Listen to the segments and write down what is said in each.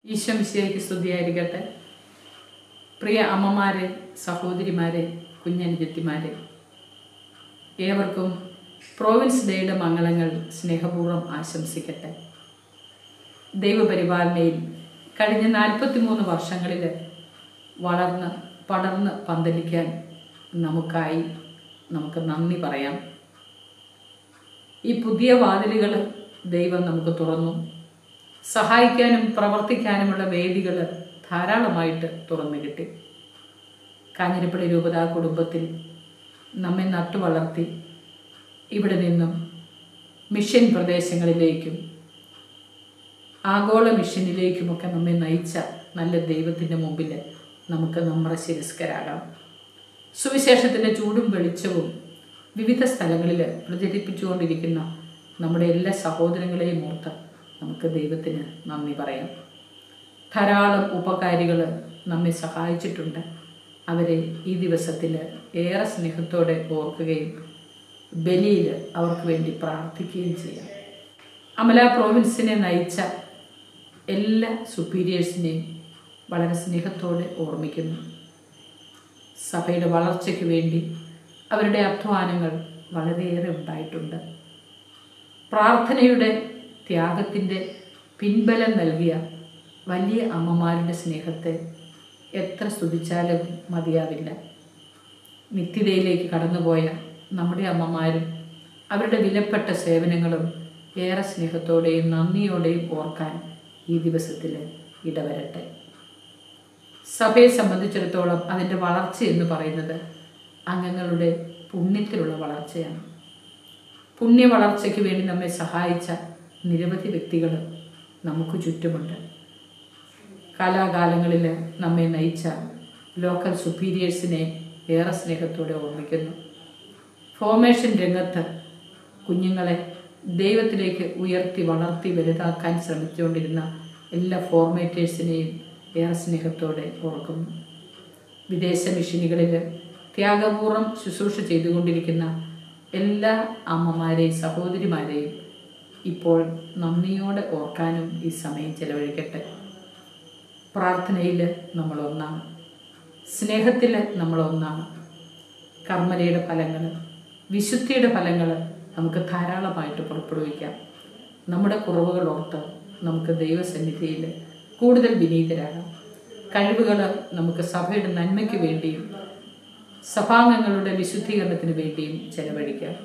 ഈശ്വമിശിയായിക്ക് സ്തുതിയായിരിക്കട്ടെ പ്രിയ അമ്മമാരെ സഹോദരിമാരെ കുഞ്ഞനുജത്തിമാരെ ഏവർക്കും പ്രോവിൻസ് ഡേയുടെ മംഗളങ്ങൾ സ്നേഹപൂർവ്വം ആശംസിക്കട്ടെ ദൈവപരിപാലനയിൽ കഴിഞ്ഞ നാൽപ്പത്തിമൂന്ന് വർഷങ്ങളിൽ വളർന്ന് പടർന്ന് പന്തലിക്കാൻ നമുക്കായി നമുക്ക് നന്ദി പറയാം ഈ പുതിയ വാതിലുകൾ ദൈവം നമുക്ക് തുറന്നു സഹായിക്കാനും പ്രവർത്തിക്കാനുമുള്ള വേദികൾ ധാരാളമായിട്ട് തുറന്നു കിട്ടി കാഞ്ഞിരപ്പള്ളി രൂപതാ കുടുംബത്തിൽ നമ്മെ നട്ടു വളർത്തി ഇവിടെ നിന്നും മിഷൻ പ്രദേശങ്ങളിലേക്കും ആഗോള മിഷനിലേക്കുമൊക്കെ നമ്മെ നയിച്ച നല്ല ദൈവത്തിൻ്റെ മുമ്പിൽ നമുക്ക് നമ്മുടെ ശിരസ്കരാകാം സുവിശേഷത്തിൻ്റെ ചൂടും വെളിച്ചവും വിവിധ സ്ഥലങ്ങളിൽ പ്രചരിപ്പിച്ചുകൊണ്ടിരിക്കുന്ന നമ്മുടെ എല്ലാ സഹോദരങ്ങളെയും ഓർത്ത് നമുക്ക് ദൈവത്തിന് നന്ദി പറയാം ധാരാളം ഉപകാരികൾ നമ്മെ സഹായിച്ചിട്ടുണ്ട് അവരെ ഈ ദിവസത്തിൽ ഏറെ സ്നേഹത്തോടെ ഓർക്കുകയും ബലിയിൽ അവർക്ക് വേണ്ടി പ്രാർത്ഥിക്കുകയും ചെയ്യാം അമല പ്രോവിൻസിനെ നയിച്ച എല്ലാ സുപ്പീരിയേഴ്സിനെയും വളരെ സ്നേഹത്തോടെ ഓർമ്മിക്കുന്നു സഭയുടെ വളർച്ചയ്ക്ക് വേണ്ടി അവരുടെ അധ്വാനങ്ങൾ വളരെയേറെ ഉണ്ടായിട്ടുണ്ട് പ്രാർത്ഥനയുടെ ത്യാഗത്തിൻ്റെ പിൻബലം നൽകിയ വലിയ അമ്മമാരുടെ സ്നേഹത്തെ എത്ര സ്തുതിച്ചാലും മതിയാവില്ല നിത്യതയിലേക്ക് കടന്നുപോയ നമ്മുടെ അമ്മമാരും അവരുടെ വിലപ്പെട്ട സേവനങ്ങളും ഏറെ സ്നേഹത്തോടെയും നന്ദിയോടെയും ഓർക്കാൻ ഈ ദിവസത്തിൽ ഇടവരട്ടെ സഭയെ സംബന്ധിച്ചിടത്തോളം അതിൻ്റെ വളർച്ച എന്ന് പറയുന്നത് അംഗങ്ങളുടെ പുണ്യത്തിലുള്ള വളർച്ചയാണ് പുണ്യ വളർച്ചയ്ക്ക് വേണ്ടി നമ്മെ സഹായിച്ച നിരവധി വ്യക്തികൾ നമുക്ക് ചുറ്റുമുണ്ട് കാലാകാലങ്ങളിൽ നമ്മെ നയിച്ച ലോക്കൽ സുപ്പീരിയേഴ്സിനെ ഏറെ സ്നേഹത്തോടെ ഓർമ്മിക്കുന്നു ഫോർമേഷൻ രംഗത്ത് കുഞ്ഞുങ്ങളെ ദൈവത്തിലേക്ക് ഉയർത്തി വളർത്തി വലുതാക്കാൻ ശ്രമിച്ചുകൊണ്ടിരുന്ന എല്ലാ ഫോർമേറ്റേഴ്സിനെയും ഏറെ സ്നേഹത്തോടെ ഓർക്കുന്നു വിദേശ മിഷനുകളിൽ ത്യാഗപൂർവ്വം ശുശ്രൂഷ ചെയ്തുകൊണ്ടിരിക്കുന്ന എല്ലാ അമ്മമാരെയും സഹോദരിമാരെയും ഇപ്പോൾ നന്ദിയോടെ ഓർക്കാനും ഈ സമയം ചെലവഴിക്കട്ടെ പ്രാർത്ഥനയിൽ നമ്മൾ ഒന്നാണ് സ്നേഹത്തിൽ നമ്മൾ ഒന്നാണ് കർമ്മലയുടെ ഫലങ്ങൾ വിശുദ്ധിയുടെ ഫലങ്ങൾ നമുക്ക് ധാരാളമായിട്ട് പുറപ്പെടുവിക്കാം നമ്മുടെ കുറവുകൾ ഓർത്ത് നമുക്ക് ദൈവസന്നിധിയിൽ കൂടുതൽ വിനീതരാകാം കഴിവുകൾ നമുക്ക് സഭയുടെ നന്മയ്ക്ക് വേണ്ടിയും സഭാംഗങ്ങളുടെ വിശുദ്ധീകരണത്തിന് വേണ്ടിയും ചെലവഴിക്കാം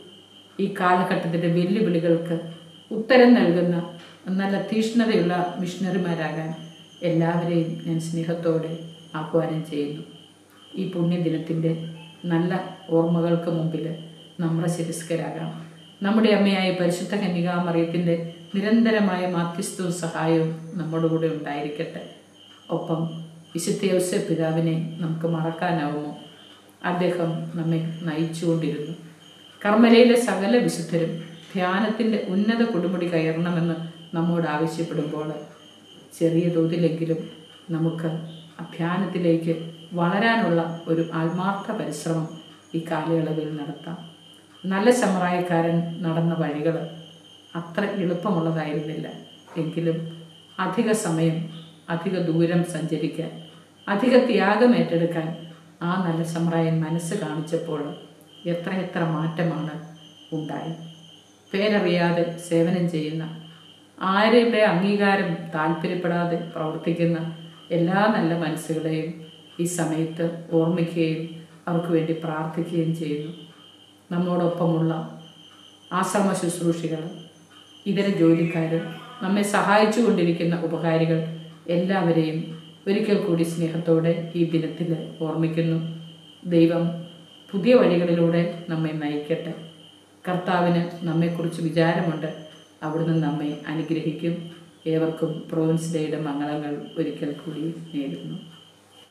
ഈ കാലഘട്ടത്തിൻ്റെ വെല്ലുവിളികൾക്ക് ഉത്തരം നൽകുന്ന നല്ല തീഷ്ണതയുള്ള മിഷണറിമാരാകാൻ എല്ലാവരെയും ഞാൻ സ്നേഹത്തോടെ ആഹ്വാനം ചെയ്യുന്നു ഈ പുണ്യദിനത്തിൻ്റെ നല്ല ഓർമ്മകൾക്ക് മുമ്പിൽ നമ്മുടെ ശിരസ്കരാകാം നമ്മുടെ അമ്മയായ പരിശുദ്ധ കന്യകാമറിയത്തിൻ്റെ നിരന്തരമായ മാധ്യസ്ഥവും സഹായവും നമ്മുടെ കൂടെ ഉണ്ടായിരിക്കട്ടെ ഒപ്പം വിശുദ്ധ യോസെ പിതാവിനെ നമുക്ക് മറക്കാനാവുമോ അദ്ദേഹം നമ്മെ നയിച്ചുകൊണ്ടിരുന്നു കർമ്മലയിലെ സകല വിശുദ്ധരും ധ്യാനത്തിൻ്റെ ഉന്നത കൊടുമുടി കയറണമെന്ന് നമ്മോട് ആവശ്യപ്പെടുമ്പോൾ ചെറിയ തോതിലെങ്കിലും നമുക്ക് ധ്യാനത്തിലേക്ക് വളരാനുള്ള ഒരു ആത്മാർത്ഥ പരിശ്രമം ഈ കാലയളവിൽ നടത്താം നല്ല സമറായക്കാരൻ നടന്ന വഴികൾ അത്ര എളുപ്പമുള്ളതായിരുന്നില്ല എങ്കിലും അധിക സമയം അധിക ദൂരം സഞ്ചരിക്കാൻ അധിക ത്യാഗം ഏറ്റെടുക്കാൻ ആ നല്ല സമറായൻ മനസ്സ് കാണിച്ചപ്പോൾ എത്രയെത്ര മാറ്റമാണ് ഉണ്ടായി പേരറിയാതെ സേവനം ചെയ്യുന്ന ആരുടെ അംഗീകാരം താല്പര്യപ്പെടാതെ പ്രവർത്തിക്കുന്ന എല്ലാ നല്ല മനസ്സുകളെയും ഈ സമയത്ത് ഓർമ്മിക്കുകയും അവർക്ക് വേണ്ടി പ്രാർത്ഥിക്കുകയും ചെയ്യുന്നു നമ്മോടൊപ്പമുള്ള ആശ്രമ ശുശ്രൂഷികൾ ഇതര ജോലിക്കാർ നമ്മെ സഹായിച്ചു കൊണ്ടിരിക്കുന്ന ഉപകാരികൾ എല്ലാവരെയും ഒരിക്കൽ കൂടി സ്നേഹത്തോടെ ഈ ദിനത്തിൽ ഓർമ്മിക്കുന്നു ദൈവം പുതിയ വഴികളിലൂടെ നമ്മെ നയിക്കട്ടെ കർത്താവിന് നമ്മെക്കുറിച്ച് വിചാരമുണ്ട് അവിടുന്ന് നമ്മെ അനുഗ്രഹിക്കും ഏവർക്കും പ്രോവിൻസ് ഡേയുടെ മംഗളങ്ങൾ ഒരിക്കൽ കൂടി നേരുന്നു